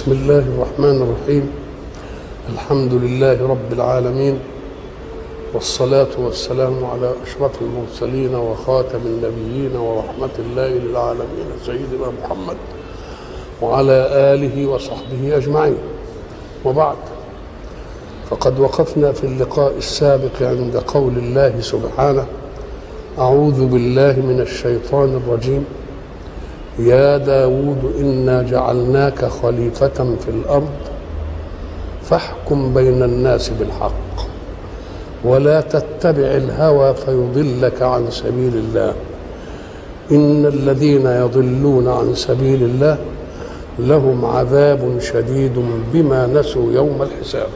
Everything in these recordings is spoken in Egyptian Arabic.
بسم الله الرحمن الرحيم الحمد لله رب العالمين والصلاة والسلام على أشرف المرسلين وخاتم النبيين ورحمة الله للعالمين سيدنا محمد وعلى آله وصحبه أجمعين وبعد فقد وقفنا في اللقاء السابق عند قول الله سبحانه أعوذ بالله من الشيطان الرجيم يا داود إنا جعلناك خليفة في الأرض فاحكم بين الناس بالحق ولا تتبع الهوى فيضلك عن سبيل الله إن الذين يضلون عن سبيل الله لهم عذاب شديد بما نسوا يوم الحساب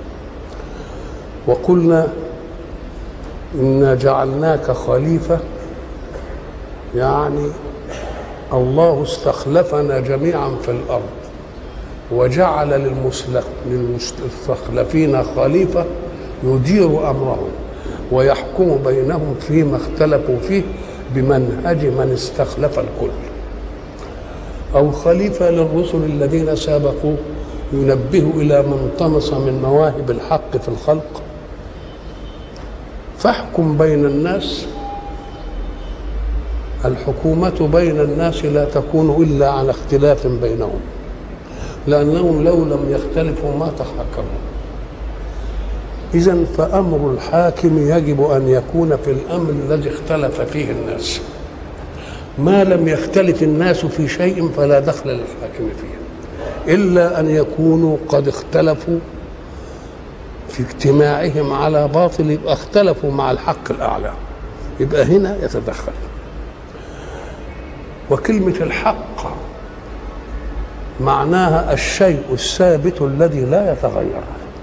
وقلنا إنا جعلناك خليفة يعني الله استخلفنا جميعا في الارض وجعل للمستخلفين خليفه يدير امرهم ويحكم بينهم فيما اختلفوا فيه بمنهج من استخلف الكل او خليفه للرسل الذين سابقوا ينبه الى من طمس من مواهب الحق في الخلق فاحكم بين الناس الحكومة بين الناس لا تكون إلا على اختلاف بينهم لأنهم لو لم يختلفوا ما تحاكموا إذا فأمر الحاكم يجب أن يكون في الأمر الذي اختلف فيه الناس ما لم يختلف الناس في شيء فلا دخل للحاكم فيه إلا أن يكونوا قد اختلفوا في اجتماعهم على باطل يبقى اختلفوا مع الحق الأعلى يبقى هنا يتدخل وكلمة الحق معناها الشيء الثابت الذي لا يتغير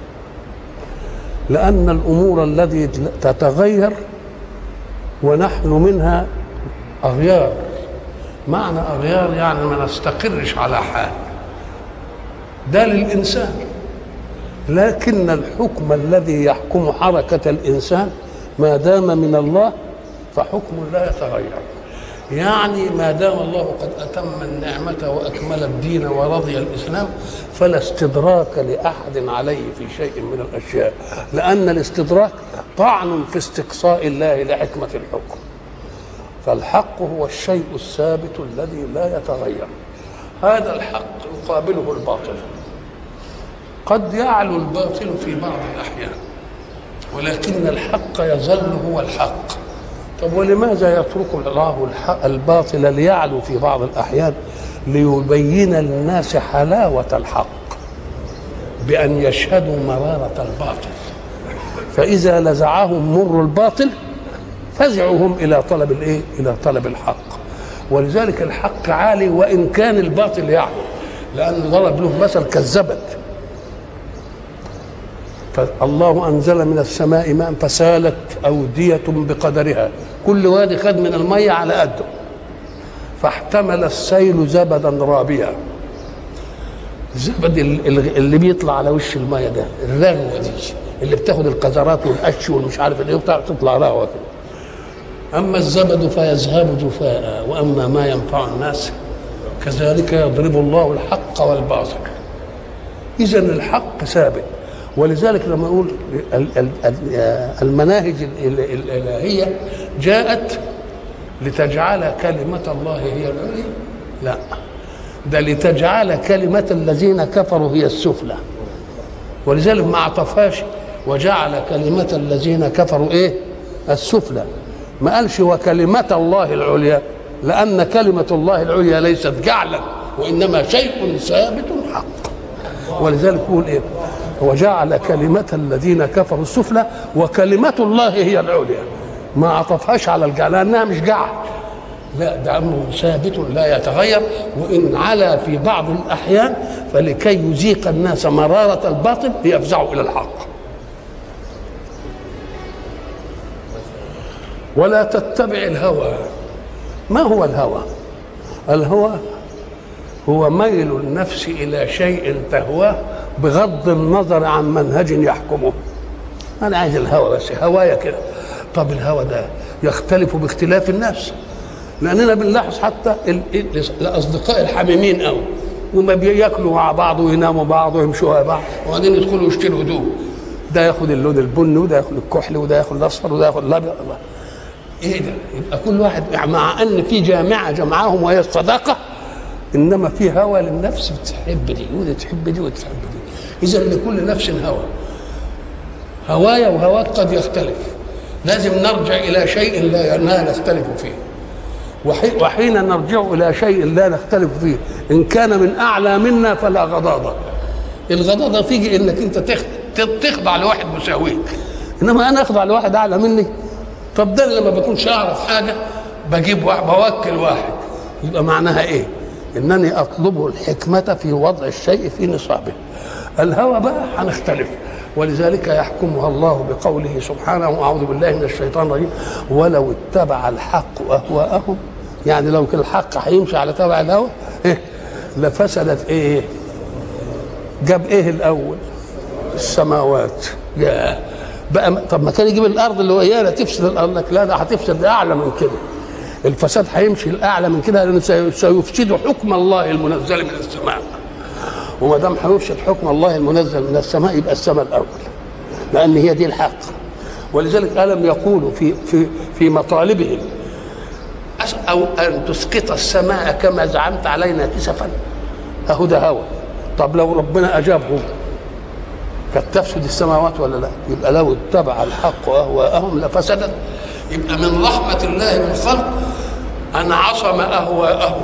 لأن الأمور التي تتغير ونحن منها أغيار معنى أغيار يعني ما نستقرش على حال ده للإنسان لكن الحكم الذي يحكم حركة الإنسان ما دام من الله فحكم لا يتغير يعني ما دام الله قد أتم النعمة وأكمل الدين ورضي الإسلام فلا استدراك لأحد عليه في شيء من الأشياء لأن الاستدراك طعن في استقصاء الله لحكمة الحكم فالحق هو الشيء الثابت الذي لا يتغير هذا الحق يقابله الباطل قد يعلو الباطل في بعض الأحيان ولكن الحق يظل هو الحق طب ولماذا يترك الله الباطل ليعلو في بعض الأحيان ليبين للناس حلاوة الحق بأن يشهدوا مرارة الباطل فإذا لزعهم مر الباطل فزعهم إلى طلب الإيه؟ إلى طلب الحق ولذلك الحق عالي وإن كان الباطل يعلو لأنه ضرب له مثل كالزبد فالله انزل من السماء ماء فسالت اوديه بقدرها كل وادي خد من الميه على قده فاحتمل السيل زبدا رابيا الزبد اللي بيطلع على وش الميه ده الرغوه دي اللي بتاخد القذرات والقش والمش عارف ايه تطلع رغوه كده اما الزبد فيذهب جفاء واما ما ينفع الناس كذلك يضرب الله الحق والباطل اذا الحق ثابت ولذلك لما يقول المناهج الإلهية جاءت لتجعل كلمة الله هي العليا لا ده لتجعل كلمة الذين كفروا هي السفلى ولذلك ما عطفهاش وجعل كلمة الذين كفروا ايه السفلى ما قالش وكلمة الله العليا لأن كلمة الله العليا ليست جعلا وإنما شيء ثابت حق ولذلك يقول ايه وجعل كلمة الذين كفروا السفلى وكلمة الله هي العليا ما عطفهاش على الجعل لأنها مش جعل لا ده أمر ثابت لا يتغير وإن علا في بعض الأحيان فلكي يذيق الناس مرارة الباطل ليفزعوا إلى الحق ولا تتبع الهوى ما هو الهوى الهوى هو ميل النفس الى شيء تهواه بغض النظر عن منهج يحكمه انا عايز الهوى بس هوايا كده طب الهوى ده يختلف باختلاف الناس لاننا بنلاحظ حتى الاصدقاء الحميمين قوي وما بياكلوا مع بعض ويناموا بعض ويمشوا مع بعض وبعدين يدخلوا يشتروا هدوم ده ياخد اللون البني وده ياخد الكحلي وده ياخد الاصفر وده ياخد الابيض الله ايه ده يبقى كل واحد مع ان في جامعه جمعهم وهي الصداقه انما في هوى للنفس بتحب دي ودي تحب دي ودي تحب دي اذا لكل نفس هوى هوايا وهواك قد يختلف لازم نرجع الى شيء لا لا نختلف فيه وحي- وحين نرجع الى شيء لا نختلف فيه ان كان من اعلى منا فلا غضاضه الغضاضه تيجي انك انت تخ- تخضع لواحد مساويك انما انا اخضع لواحد اعلى مني طب ده لما بكونش اعرف حاجه بجيب واحد بوكل واحد يبقى معناها ايه انني اطلب الحكمه في وضع الشيء في نصابه الهوى بقى هنختلف ولذلك يحكمها الله بقوله سبحانه واعوذ بالله من الشيطان الرجيم ولو اتبع الحق اهواءهم يعني لو كان الحق هيمشي على تبع الهوى إيه لفسدت ايه جاب ايه الاول السماوات يا بقى طب ما كان يجيب الارض اللي هو اياها تفسد الارض لك لا ده هتفسد اعلى من كده الفساد هيمشي الاعلى من كده لانه سي- سيفسد حكم الله المنزل من السماء وما دام هيفسد حكم الله المنزل من السماء يبقى السماء الاول لان هي دي الحق ولذلك الم يقولوا في في في مطالبهم أس- او ان تسقط السماء كما زعمت علينا كسفا اهو ده هوى طب لو ربنا اجابهم كانت تفسد السماوات ولا لا يبقى لو اتبع الحق اهواءهم لفسدت يبقى من رحمه الله بالخلق ان عصم اهواءهم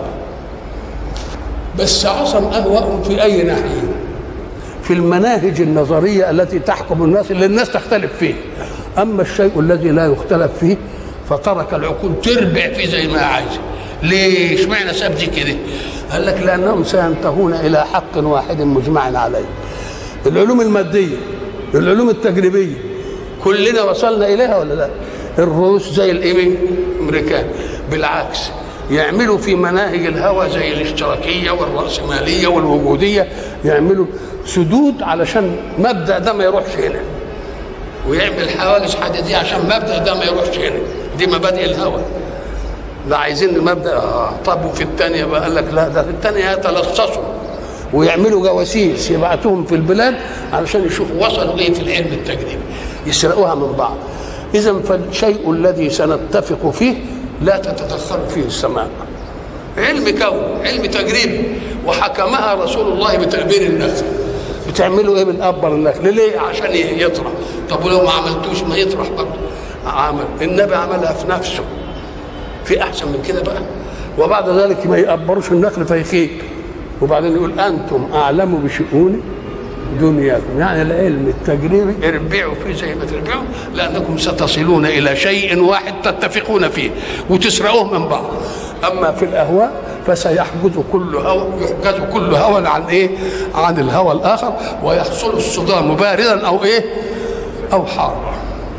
بس عصم اهواءهم في اي ناحيه في المناهج النظريه التي تحكم الناس اللي الناس تختلف فيه اما الشيء الذي لا يختلف فيه فترك العقول تربع فيه زي ما عايز ليه اشمعنى ساب دي كده قال لك لانهم سينتهون الى حق واحد مجمع عليه العلوم الماديه العلوم التجريبيه كلنا وصلنا اليها ولا لا الروس زي الايه الامريكان بالعكس يعملوا في مناهج الهوى زي الاشتراكيه والراسماليه والوجوديه يعملوا سدود علشان مبدا ده ما يروحش هنا ويعمل حوادث حديديه عشان مبدا ده ما يروحش هنا دي مبادئ الهوى لا عايزين المبدا آه طب وفي الثانيه بقى قال لك لا ده في الثانيه يتلصصوا ويعملوا جواسيس يبعتوهم في البلاد علشان يشوفوا وصلوا ايه في العلم التجريبي يسرقوها من بعض اذا فالشيء الذي سنتفق فيه لا تتدخل فيه السماء علم كون علم تجريبي وحكمها رسول الله بتأبير النخل بتعملوا ايه بنقبر النخل ليه عشان يطرح طب ولو ما عملتوش ما يطرح برضه عمل النبي عملها في نفسه في احسن من كده بقى وبعد ذلك ما يقبروش النخل فيخيب وبعدين يقول انتم اعلم بشؤون دنياكم يعني العلم التجريبي اربعوا فيه زي ما تربعوا لانكم ستصلون الى شيء واحد تتفقون فيه وتسرقوه من بعض اما في الاهواء فسيحجز كل هوى يحجز كل هوى عن ايه؟ عن الهوى الاخر ويحصل الصدام باردا او ايه؟ او حارا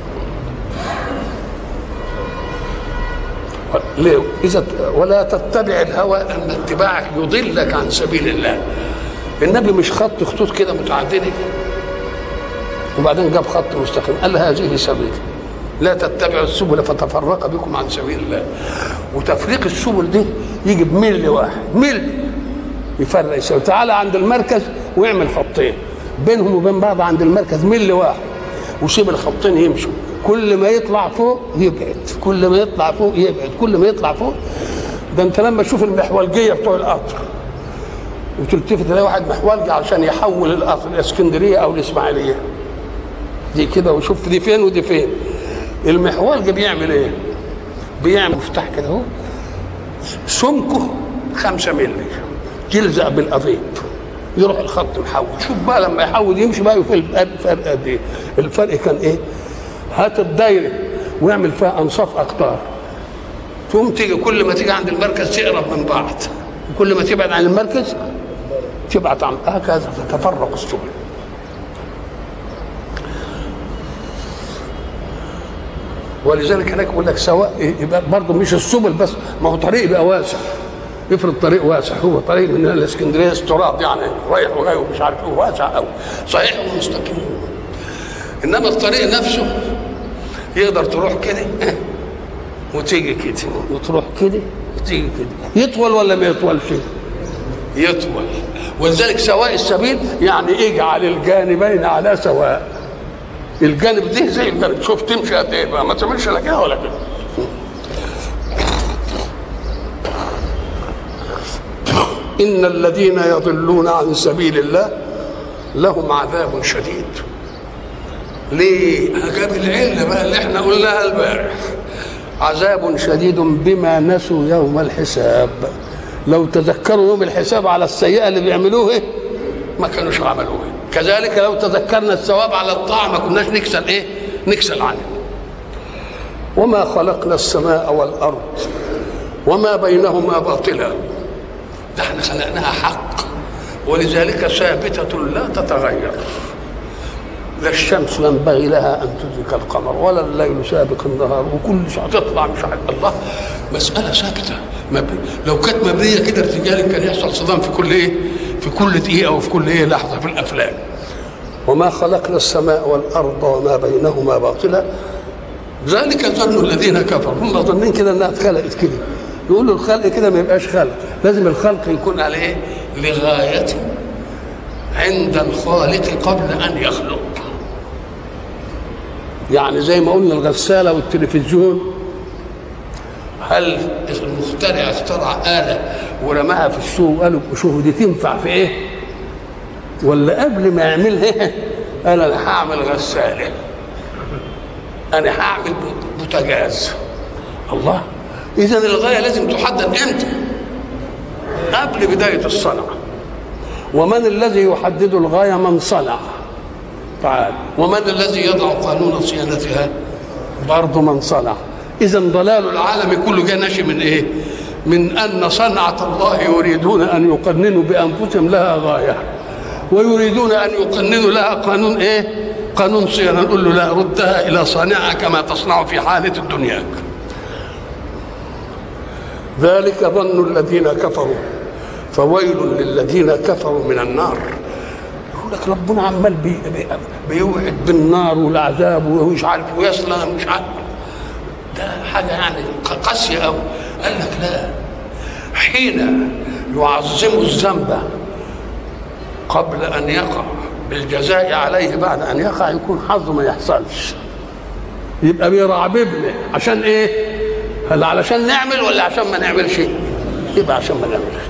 ليه؟ إذا ولا تتبع الهوى أن اتباعك يضلك عن سبيل الله. النبي مش خط خطوط كده متعددة وبعدين جاب خط مستقيم قال هذه سبيل لا تتبعوا السبل فتفرق بكم عن سبيل الله وتفريق السبل دي يجي بملي واحد ملي يفرق يسوي تعالى عند المركز ويعمل خطين بينهم وبين بعض عند المركز ملي واحد وسيب الخطين يمشوا كل ما يطلع فوق يبعد كل ما يطلع فوق يبعد كل ما يطلع فوق ده انت لما تشوف المحولجيه بتوع القطر وتلتفت تلاقي واحد محولجي علشان يحول القطر الاسكندريه او الاسماعيليه دي كده وشوف دي فين ودي فين المحولجي بيعمل ايه؟ بيعمل مفتاح كده اهو سمكه خمسة مللي يلزق بالقضيب يروح الخط محول شوف بقى لما يحول يمشي بقى يفرق الفرق قد ايه الفرق كان ايه هات الدايره ويعمل فيها انصاف اقطار تقوم تيجي كل ما تيجي عند المركز تقرب من بعض كل ما تبعد عن المركز تبعد عن هكذا تتفرق السبل ولذلك هناك يقول لك سواء يبقى برضه مش السبل بس ما هو طريق يبقى واسع افرض طريق واسع هو طريق من الاسكندريه استراد يعني رايح وجاي ومش عارف ايه واسع قوي صحيح ومستقيم انما الطريق نفسه يقدر تروح كده وتيجي كده وتروح كده وتيجي كده يطول ولا ما يطولش يطول ولذلك سواء السبيل يعني اجعل الجانبين على سواء الجانب ده زي الجانب شوف تمشي قد ايه بقى ما تعملش لا كده ولا كده ان الذين يضلون عن سبيل الله لهم عذاب شديد ليه جاب العله بقى اللي احنا قلناها البارح عذاب شديد بما نسوا يوم الحساب لو تذكروا يوم الحساب على السيئه اللي بيعملوه إيه؟ ما كانوش عملوه كذلك لو تذكرنا الثواب على الطاعه ما كناش نكسل ايه نكسل عنه وما خلقنا السماء والارض وما بينهما باطلا ده احنا خلقناها حق ولذلك ثابته لا تتغير لا الشمس ينبغي لها ان تدرك القمر ولا الليل سابق النهار وكل شيء تطلع مش عارف الله مساله ثابته مبني لو كانت مبنيه كده ارتجالا كان يحصل صدام في كل ايه؟ في كل دقيقه وفي كل ايه لحظه في الافلام وما خلقنا السماء والارض وما بينهما باطلا ذلك ظن الذين كفروا هم ظنين كده انها اتخلقت كده يقولوا الخلق كده ما يبقاش خلق لازم الخلق يكون على ايه؟ لغايه عند الخالق قبل ان يخلق يعني زي ما قلنا الغسالة والتلفزيون هل المخترع اخترع آلة ورماها في السوق وقالوا شوفوا دي تنفع في ايه؟ ولا قبل ما يعملها قال انا هعمل غسالة انا هعمل بوتاجاز الله اذا الغاية لازم تحدد امتى؟ قبل بداية الصنعة ومن الذي يحدد الغاية من صنع تعالى ومن الذي يضع قانون صيانتها برضه من صنع اذا ضلال العالم كله جاء ناشئ من ايه من ان صنعه الله يريدون ان يقننوا بانفسهم لها غايه ويريدون ان يقننوا لها قانون ايه قانون صيانه نقول له لا ردها الى صانعها كما تصنع في حاله دنياك ذلك ظن الذين كفروا فويل للذين كفروا من النار يقول لك ربنا عمال بي بي بيوعد بالنار والعذاب ومش عارف ويصلى مش عارف ده حاجه يعني قاسيه قوي قال لك لا حين يعظم الذنب قبل ان يقع بالجزاء عليه بعد ان يقع يكون حظه ما يحصلش يبقى بيرعببنا عشان ايه؟ هل علشان نعمل ولا عشان ما نعملش؟ يبقى عشان ما نعملش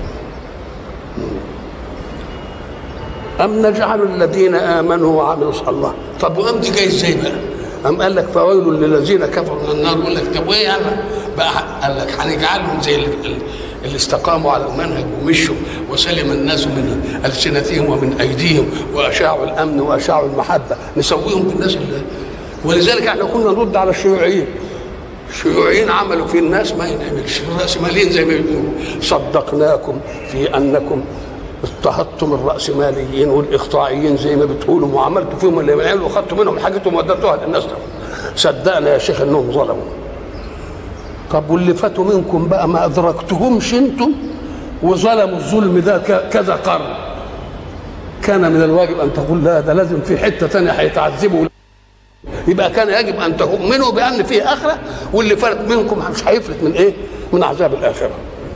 أم نجعل الذين آمنوا وعملوا الله طب وأم دي جاي ازاي بقى؟ أم قال لك فويل للذين كفروا من النار يقول لك طب وإيه يا عم؟ بقى قال لك هنجعلهم زي اللي استقاموا على المنهج ومشوا وسلم الناس من ألسنتهم ومن أيديهم وأشاعوا الأمن وأشاعوا المحبة نسويهم بالناس اللي ولذلك احنا كنا نرد على الشيوعيين الشيوعيين عملوا في الناس ما ينعملش الرأسماليين زي ما يقولوا صدقناكم في أنكم اضطهدتم الرأسماليين والإقطاعيين زي ما بتقولوا وعملتوا فيهم اللي بيعملوا وخدتوا منهم حاجتهم وديتوها للناس صدقنا يا شيخ انهم ظلموا طب واللي فاتوا منكم بقى ما ادركتهمش انتم وظلموا الظلم ده كذا قرن كان من الواجب ان تقول لا ده لازم في حته ثانيه هيتعذبوا يبقى كان يجب ان تؤمنوا بان فيه اخره واللي فات منكم مش هيفلت من ايه؟ من عذاب الاخره.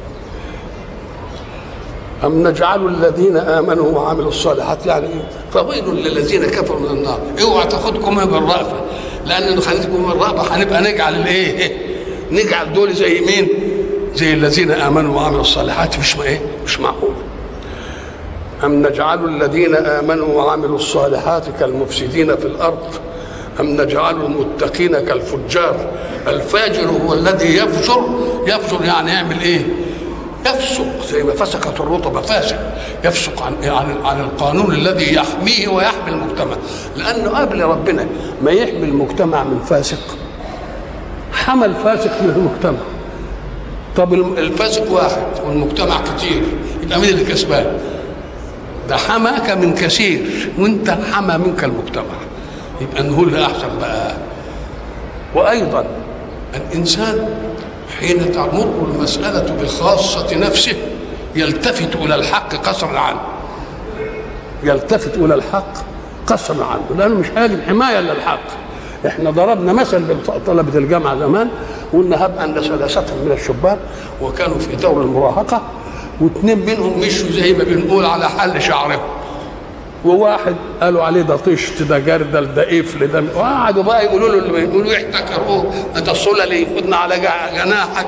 أم نجعل الذين آمنوا وعملوا الصالحات يعني إيه؟ فويل للذين كفروا من النار اوعى تاخدكم بالرأفة لأن خليتكم بالرأفة هنبقى نجعل الإيه؟ نجعل دول زي مين؟ زي الذين آمنوا وعملوا الصالحات مش إيه؟ مش معقول أم نجعل الذين آمنوا وعملوا الصالحات كالمفسدين في الأرض أم نجعل المتقين كالفجار الفاجر هو الذي يفجر يفجر يعني يعمل إيه؟ يفسق زي ما فسقت الرطبه فاسق يفسق عن عن عن القانون الذي يحميه ويحمي المجتمع لانه قبل ربنا ما يحمي المجتمع من فاسق حمى الفاسق من المجتمع طب الفاسق واحد والمجتمع كتير يبقى مين اللي كسبان؟ ده حماك من كثير وانت حمى منك المجتمع يبقى نقول له احسن بقى وايضا الانسان حين تمر المسألة بخاصة نفسه يلتفت إلى الحق قصرا عنه يلتفت إلى الحق قصرا عنه لأنه مش هاجم حماية للحق احنا ضربنا مثل لطلبة الجامعة زمان قلنا هب أن ثلاثة من الشبان وكانوا في دور المراهقة واثنين منهم مشوا زي ما بنقول على حل شعرهم وواحد قالوا عليه ده طشت ده جردل ده قفل ده وقعدوا بقى يقولوا له اللي يقولوا يحتكروه ده صللي خدنا على جناحك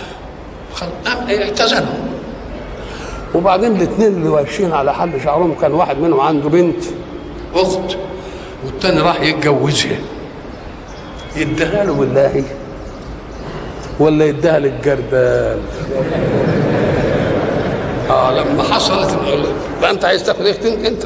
اعتزلهم وبعدين الاثنين اللي ماشيين على حل شعرهم كان واحد منهم عنده بنت اخت والتاني راح يتجوزها يديها له بالله ولا يديها للجردال اه لما حصلت بقى انت عايز تاخد اختك انت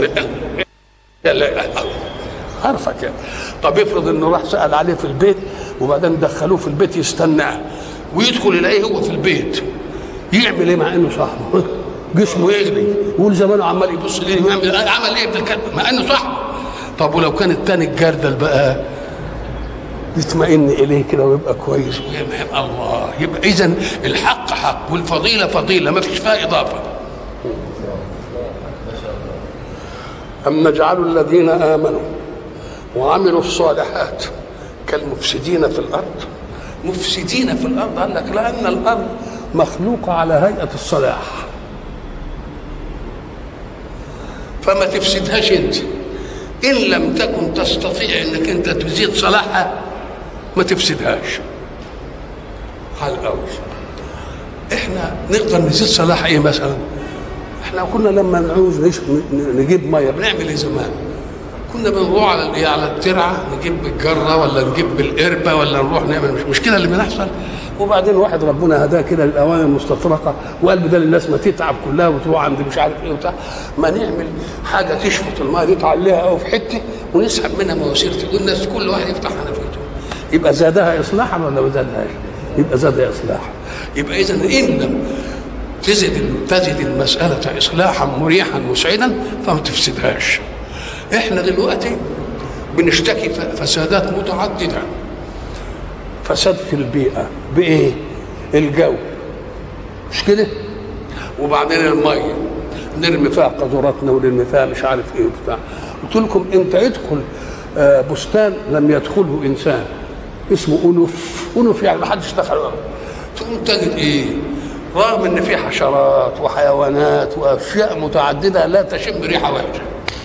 عارفك يعني طب افرض انه راح سال عليه في البيت وبعدين دخلوه في البيت يستناه ويدخل يلاقيه هو في البيت يعمل ايه مع انه صاحبه جسمه يغلي يقول زمانه عمال يبص ليه ويعمل عمل ايه ابن الكلب مع انه صاحبه طب ولو كان التاني الجردل بقى يطمئن اليه كده ويبقى كويس ويبقى الله يبقى اذا الحق حق والفضيله فضيله ما فيش فيها اضافه أم نجعل الذين آمنوا وعملوا الصالحات كالمفسدين في الأرض مفسدين في الأرض قال لك لأن الأرض مخلوقة على هيئة الصلاح فما تفسدهاش انت ان لم تكن تستطيع انك انت تزيد صلاحها ما تفسدهاش على الاول احنا نقدر نزيد صلاح ايه مثلا احنا كنا لما نعوز نجيب ميه بنعمل ايه زمان كنا بنروح على على الترعه نجيب بالجره ولا نجيب بالقربه ولا نروح نعمل مش, مش كده اللي بنحصل وبعدين واحد ربنا هداه كده للاواني المستطرقه وقال بدل الناس ما تتعب كلها وتروح عند مش عارف ايه وبتاع ما نعمل حاجه تشفط الميه دي تعليها قوي في حته ونسحب منها مواسير تقول الناس كل واحد يفتح حنفيته يبقى زادها اصلاحا ولا ما زادهاش؟ يبقى زادها اصلاحا يبقى اذا ان لم تزد تزد المساله اصلاحا مريحا مسعدا فما تفسدهاش احنا دلوقتي بنشتكي فسادات متعدده فساد في البيئه بايه الجو مش كده وبعدين الميه نرمي فيها قذوراتنا ونرمي فيها مش عارف ايه وبتاع قلت لكم انت ادخل بستان لم يدخله انسان اسمه انف انف يعني ما حدش دخل تقوم تجد ايه رغم ان في حشرات وحيوانات واشياء متعدده لا تشم ريحه وحشه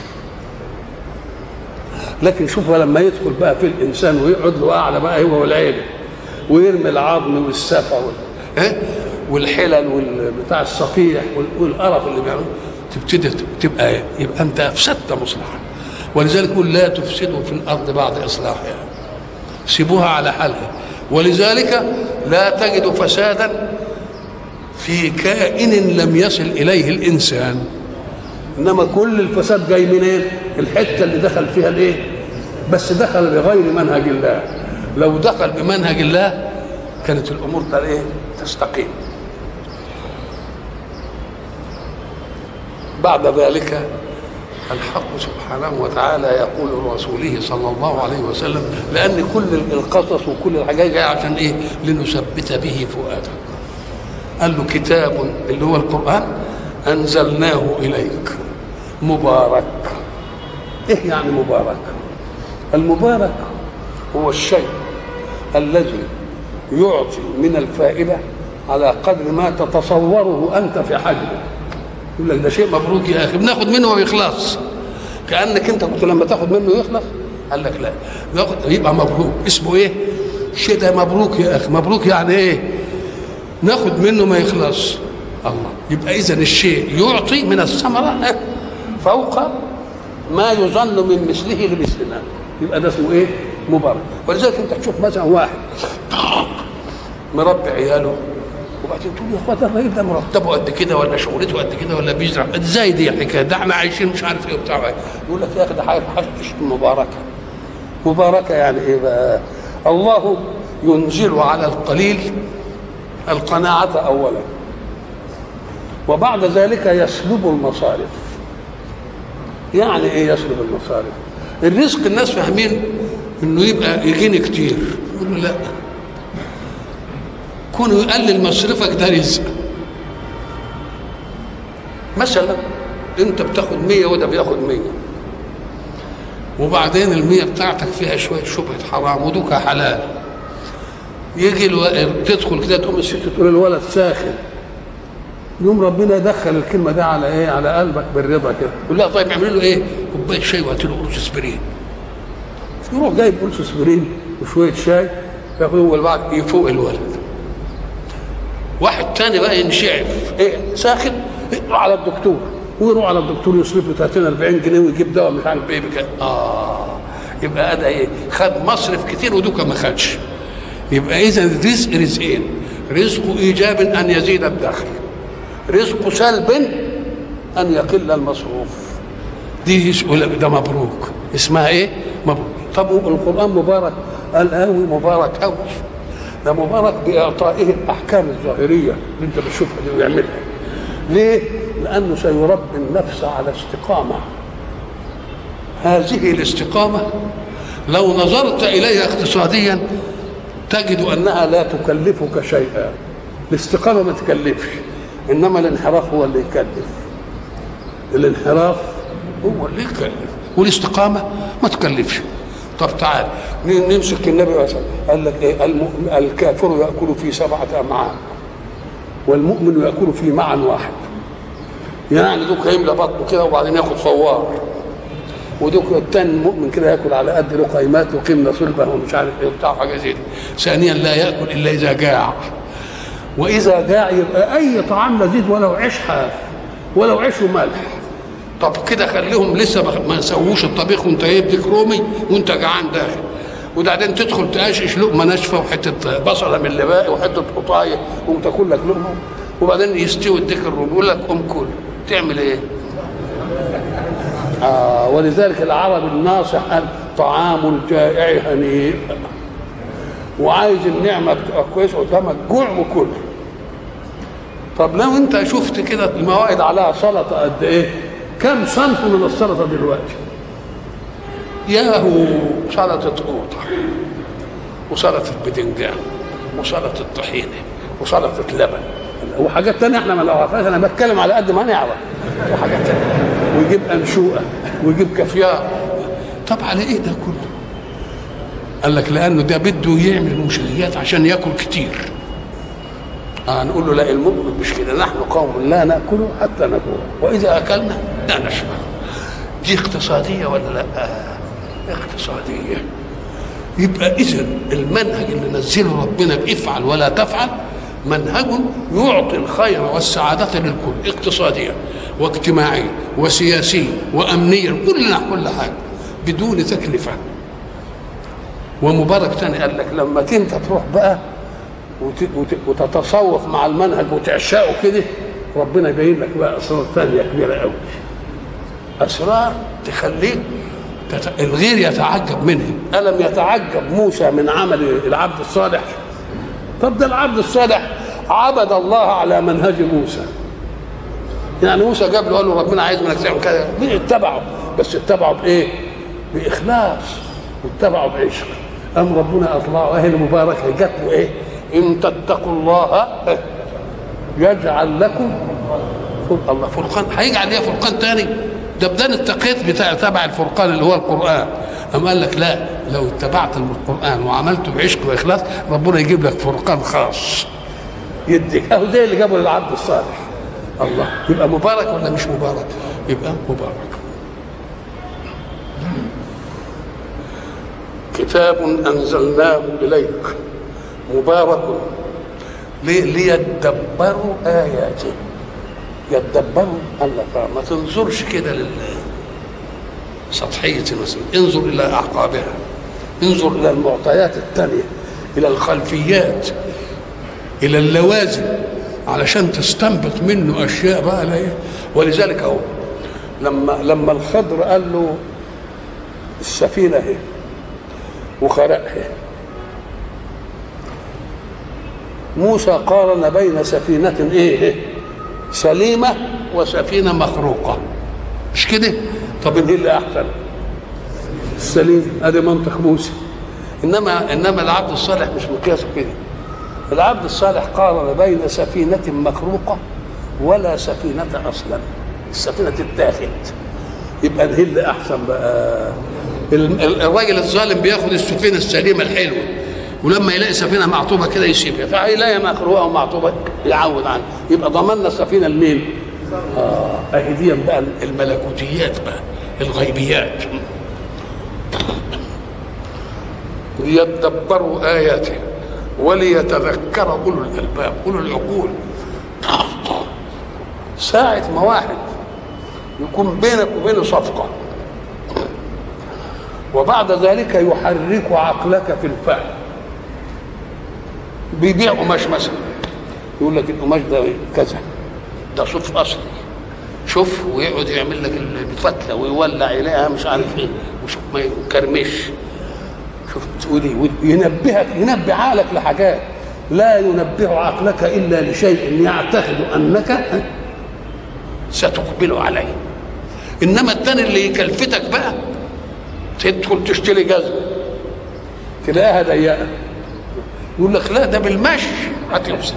لكن شوف لما يدخل بقى في الانسان ويقعد له قاعده بقى هو والعيله ويرمي العظم والسفع وال... إيه؟ والحلل والبتاع الصفيح والقرف اللي بيعملوه تبتدي تبقى إيه؟ يبقى انت افسدت مصلحه ولذلك يقول لا تفسدوا في الارض بعد اصلاحها سيبوها على حالها ولذلك لا تجد فسادا في كائن لم يصل اليه الانسان انما كل الفساد جاي منين الحته اللي دخل فيها الايه بس دخل بغير منهج الله لو دخل بمنهج الله كانت الامور ايه تستقيم بعد ذلك الحق سبحانه وتعالى يقول لرسوله صلى الله عليه وسلم لان كل القصص وكل الحاجات جايه عشان ايه لنثبت به فؤادك قال له كتاب اللي هو القران انزلناه اليك مبارك ايه يعني مبارك المبارك هو الشيء الذي يعطي من الفائده على قدر ما تتصوره انت في حجمه يقول لك ده شيء مبروك يا اخي بناخد منه ويخلص كانك انت كنت لما تاخد منه يخلص قال لك لا ياخد يبقى مبروك اسمه ايه الشيء ده مبروك يا اخي مبروك يعني ايه ناخد منه ما يخلص الله يبقى اذا الشيء يعطي من الثمره فوق ما يظن من مثله لمثلنا يبقى ده اسمه ايه مبارك ولذلك انت تشوف مثلا واحد مربي عياله وبعدين تقول يا اخوان ده الراجل ده مرتبه قد كده ولا شغلته قد كده ولا بيزرع ازاي دي الحكايه ده احنا عايشين مش عارف ايه وبتاع يقول لك يا اخي ده حاجه حاجه مباركه مباركه يعني ايه بقى الله ينزل على القليل القناعه اولا وبعد ذلك يسلب المصارف يعني ايه يسلب المصارف الرزق الناس فاهمين انه يبقى يجيني كتير يقول له لا كونه يقلل مصرفك ده رزق مثلا انت بتاخد مية وده بياخد مية وبعدين المية بتاعتك فيها شوية شبهة حرام ودوكها حلال يجي الو... تدخل كده تقوم الست تقول الولد ساخن يوم ربنا يدخل الكلمه دي على ايه على قلبك بالرضا كده يقول لا طيب اعمل له ايه كوبايه شاي وهات له قرص اسبرين يروح جايب قرص اسبرين وشويه شاي ياخد هو البعض يفوق الولد واحد تاني بقى ينشعف ايه ساخن يروح على الدكتور ويروح على الدكتور يصرف له 30 40 جنيه ويجيب دواء مش عارف ايه بكده اه يبقى ده ايه خد مصرف كتير ودوكا ما خدش يبقى اذا الرزق رزقين رزق ايجاب ان يزيد الدخل رزق سلب ان يقل المصروف دي يقول ده مبروك اسمها ايه مبروك طب القران مبارك قال قوي مبارك قوي ده مبارك باعطائه الاحكام الظاهريه اللي انت بتشوفها دي ويعملها ليه لانه سيربي النفس على استقامه هذه الاستقامه لو نظرت اليها اقتصاديا تجد انها لا تكلفك شيئا الاستقامه ما تكلفش انما الانحراف هو اللي يكلف الانحراف هو اللي يكلف والاستقامه ما تكلفش طب تعال نمسك النبي مثلا قال لك ايه الم- الكافر ياكل في سبعه امعاء والمؤمن ياكل في معا واحد يعني دوك هيملى بطنه كده وبعدين ياخد فوار ودوك التاني المؤمن كده ياكل على قد لقيمات وقيمنا صلبه ومش عارف ايه وبتاع حاجه زي دي ثانيا لا ياكل الا اذا جاع واذا جاع يبقى اي طعام لذيذ ولو عيش حاف ولو عيش وملح طب كده خليهم لسه ما- ما سووش الطبيخ وانت ايه بديك رومي وانت جعان داخل وبعدين تدخل تقشش لقمه ناشفه وحته بصله من اللي باقي وحته قطايه وتاكل لك لقمه وبعدين يستوي الديك الرومي يقول لك قوم كل تعمل ايه؟ آه ولذلك العرب الناصح قال طعام الجائع هنيء وعايز النعمه بتبقى كويسه قدامك جوع وكل طب لو انت شفت كده الموائد عليها سلطه قد ايه كم صنف من السلطه دلوقتي ياهو سلطه قوطه وسلطه بدنجان وسلطه طحينه وسلطه لبن وحاجات تانية احنا ما نعرفهاش انا بتكلم على قد ما نعرف وحاجات تانية ويجيب انشوءه ويجيب كافيار طب على ايه ده كله قال لك لانه ده بده يعمل مشهيات عشان ياكل كتير آه نقول له لا المؤمن مش كده نحن قوم لا ناكل حتى نجوع واذا اكلنا لا نشبع دي اقتصاديه ولا لا آه اقتصاديه يبقى اذا المنهج اللي نزله ربنا بافعل ولا تفعل منهج يعطي الخير والسعادة للكل اقتصاديا واجتماعيا وسياسيا وأمنيا كلنا كل حاجة بدون تكلفة ومبارك تاني قال لك لما انت تروح بقى وت- وت- وتتصوف مع المنهج وتعشقه كده ربنا يبين لك بقى اسرار ثانيه كبيره قوي اسرار تخليك تت... الغير يتعجب منه الم يتعجب موسى من عمل العبد الصالح طب ده العبد الصالح عبد الله على منهج موسى يعني موسى جاب له قال له ربنا عايز منك تعمل كذا اتبعه بس اتبعه بايه؟ باخلاص واتبعه بعشق ام ربنا اطلعه اهل مباركه جات له ايه؟ ان تتقوا الله يجعل لكم فرق الله فرقان هيجعل ليها فرقان تاني ده بدان التقيت بتاع تبع الفرقان اللي هو القران أم قال لك لا لو اتبعت القران وعملته بعشق واخلاص ربنا يجيب لك فرقان خاص يديك اهو زي اللي جابه للعبد الصالح الله يبقى مبارك ولا مش مبارك يبقى مبارك كتاب انزلناه اليك مبارك ليه؟ ليدبروا اياته يدبروا قال لك آه، ما تنظرش كده لل سطحية مثلا انظر إلى أعقابها انظر إلى المعطيات التانية إلى الخلفيات إلى اللوازم علشان تستنبط منه أشياء بقى لا إيه؟ ولذلك أهو لما لما الخضر قال له السفينة اهي وخرقها موسى قارن بين سفينة ايه سليمة وسفينة مخروقة مش كده طب ايه اللي احسن السليم ادي منطق موسى انما انما العبد الصالح مش مقياس كده العبد الصالح قارن بين سفينة مخروقة ولا سفينة اصلا السفينة تتاخد يبقى ايه اللي احسن بقى ال- ال- الراجل الظالم بياخد السفينة السليمة الحلوة ولما يلاقي سفينه معطوبه كده يسيبها فهيلاقي مخلوقه ومعطوبه يعود عنها يبقى ضمننا السفينه لمين؟ اه اهي دي بقى الملكوتيات بقى الغيبيات ليدبروا اياته وليتذكر اولو الالباب اولو العقول ساعة ما واحد يكون بينك وبينه صفقة وبعد ذلك يحرك عقلك في الفهم بيبيع قماش مثلا يقول لك القماش ده كذا ده صوف اصلي شوف ويقعد يعمل لك الفتله ويولع اليها مش عارف ايه وشوف ما يكرمش شوف تقول ينبهك ينبه عقلك لحاجات لا ينبه عقلك الا لشيء يعتقد انك ستقبل عليه انما الثاني اللي يكلفتك بقى تدخل تشتري جزمه تلاقيها ضيقه يقول لك لا ده بالمشي هتوصل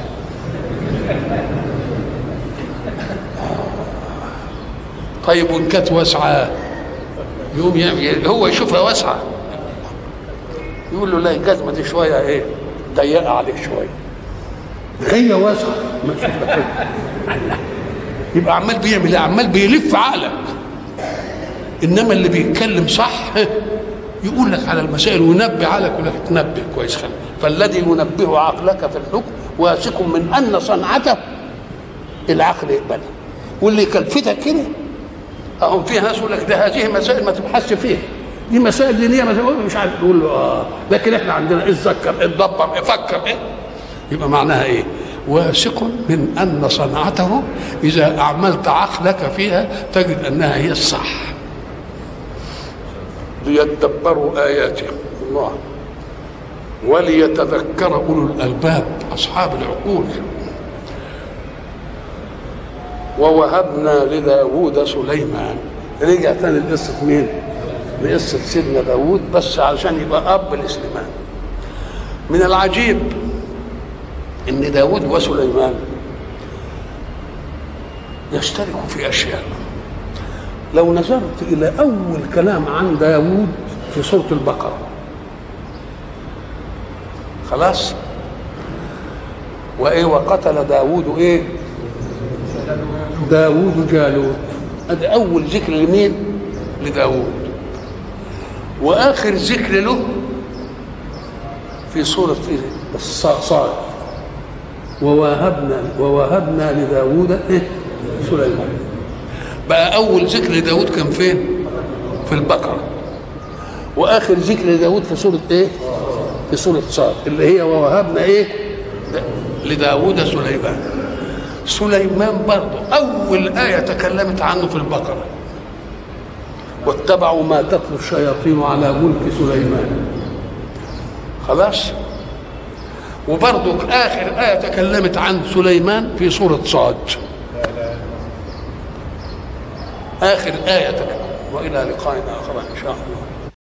طيب وان كانت واسعه يقوم يعمل هو يشوفها واسعه يقول له لا الجزمه دي شويه ايه ضيقه عليك شويه هي واسعه ما تشوف لك يبقى عمال بيعمل ايه عمال بيلف عقلك انما اللي بيتكلم صح يقول لك على المسائل وينبه عقلك يقول لك تنبه كويس خلي فالذي ينبه عقلك في الحكم واثق من ان صنعته العقل يقبلها واللي يكلفتك كده اهم فيها ناس يقول لك ده هذه مسائل ما تبحثش فيها دي مسائل دينيه مسائل مش عارف تقول له اه لكن احنا عندنا اتذكر اتدبر افكر ايه يبقى معناها ايه؟ واثق من ان صنعته اذا اعملت عقلك فيها تجد انها هي الصح ليدبروا اياته الله وليتذكر اولو الالباب اصحاب العقول ووهبنا لداود سليمان رجع تاني لقصة مين؟ لقصة سيدنا داود بس علشان يبقى أب لسليمان من العجيب ان داود وسليمان يشتركوا في اشياء لو نظرت الى اول كلام عن داود في سوره البقره خلاص وايه وقتل داود ايه داود جالوت هذا اول ذكر لمين لداود واخر ذكر له في سوره ايه الصاد ووهبنا ووهبنا لداود إيه؟ سليمان بقى اول ذكر لداود كان فين في البقره واخر ذكر لداود في سوره ايه في سوره صاد اللي هي ووهبنا ايه لداود سليمان سليمان برضه اول ايه تكلمت عنه في البقره واتبعوا ما تتلو الشياطين على ملك سليمان خلاص وبرضه آخر آية تكلمت عن سليمان في سورة صاد آخر آية تكلمت وإلى لقاء آخر إن شاء الله